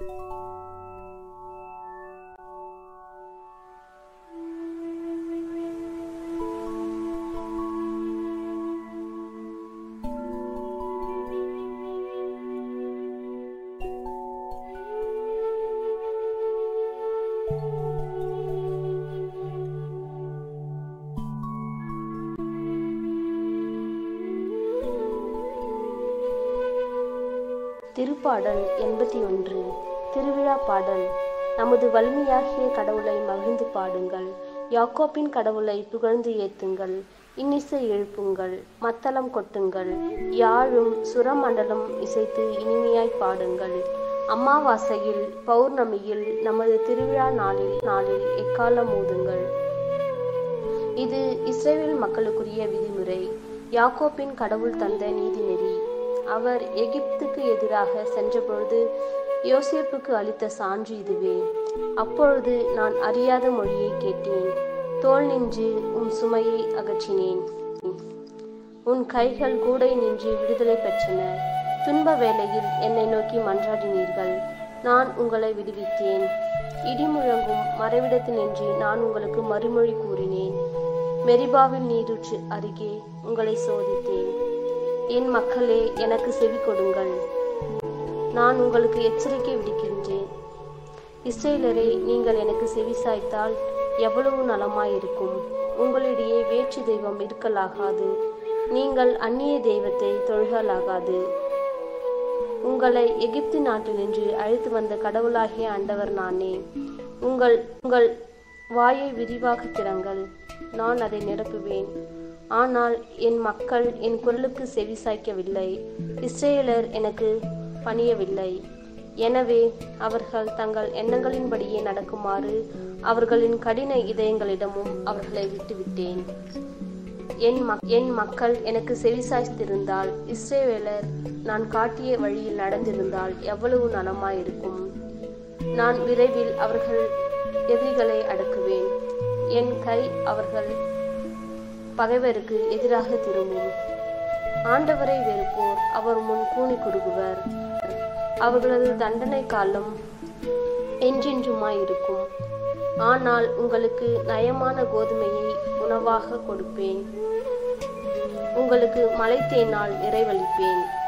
திருப்பாடல் எண்பத்தி ஒன்று திருவிழா பாடல் நமது வலிமையாகிய கடவுளை மகிழ்ந்து பாடுங்கள் யாக்கோப்பின் கடவுளை புகழ்ந்து ஏத்துங்கள் இன்னிசை எழுப்புங்கள் மத்தளம் கொட்டுங்கள் யாழும் சுரமண்டலம் இசைத்து இனிமையாய் பாடுங்கள் அமாவாசையில் பௌர்ணமியில் நமது திருவிழா நாளில் நாளில் எக்காலம் ஊதுங்கள் இது இஸ்ரேல் மக்களுக்குரிய விதிமுறை யாக்கோப்பின் கடவுள் தந்த நீதிநெறி அவர் எகிப்துக்கு எதிராக சென்றபொழுது யோசேப்புக்கு அளித்த சான்று இதுவே அப்பொழுது நான் அறியாத மொழியை கேட்டேன் தோல் நின்று உன் சுமையை அகற்றினேன் உன் கைகள் கூடை நின்று விடுதலை பெற்றன துன்ப வேளையில் என்னை நோக்கி மன்றாடினீர்கள் நான் உங்களை விடுவித்தேன் இடிமுழங்கும் மறைவிடத்தில் நின்று நான் உங்களுக்கு மறுமொழி கூறினேன் மெரிபாவில் நீரூற்று அருகே உங்களை சோதித்தேன் என் மக்களே எனக்கு செவி கொடுங்கள் நான் உங்களுக்கு எச்சரிக்கை விடுக்கின்றேன் இஸ்ரேலரை நீங்கள் எனக்கு செவி சாய்த்தால் எவ்வளவு நலமாயிருக்கும் உங்களிடையே வேற்று தெய்வம் இருக்கலாகாது நீங்கள் அந்நிய தெய்வத்தை தொழுகலாகாது உங்களை எகிப்து நாட்டினின்று அழைத்து வந்த கடவுளாகிய ஆண்டவர் நானே உங்கள் உங்கள் வாயை விரிவாக திறங்கள் நான் அதை நிரப்புவேன் ஆனால் என் மக்கள் என் குரலுக்கு செவி சாய்க்கவில்லை இஸ்ரேலர் எனக்கு பணியவில்லை எனவே அவர்கள் தங்கள் எண்ணங்களின்படியே நடக்குமாறு அவர்களின் கடின இதயங்களிடமும் அவர்களை விட்டுவிட்டேன் என் மக் என் மக்கள் எனக்கு செவிசாய்த்திருந்தால் இஸ்ரேவேலர் நான் காட்டிய வழியில் நடந்திருந்தால் எவ்வளவு நலமாயிருக்கும் நான் விரைவில் அவர்கள் எதிரிகளை அடக்குவேன் என் கை அவர்கள் பகைவருக்கு எதிராக திரும்பும் ஆண்டவரை வெறுப்போர் அவர் முன் கூனி குறுகுவர் அவர்களது தண்டனை காலம் என்றென்றுமாயிருக்கும் ஆனால் உங்களுக்கு நயமான கோதுமையை உணவாக கொடுப்பேன் உங்களுக்கு மலைத்தேனால் நிறைவளிப்பேன்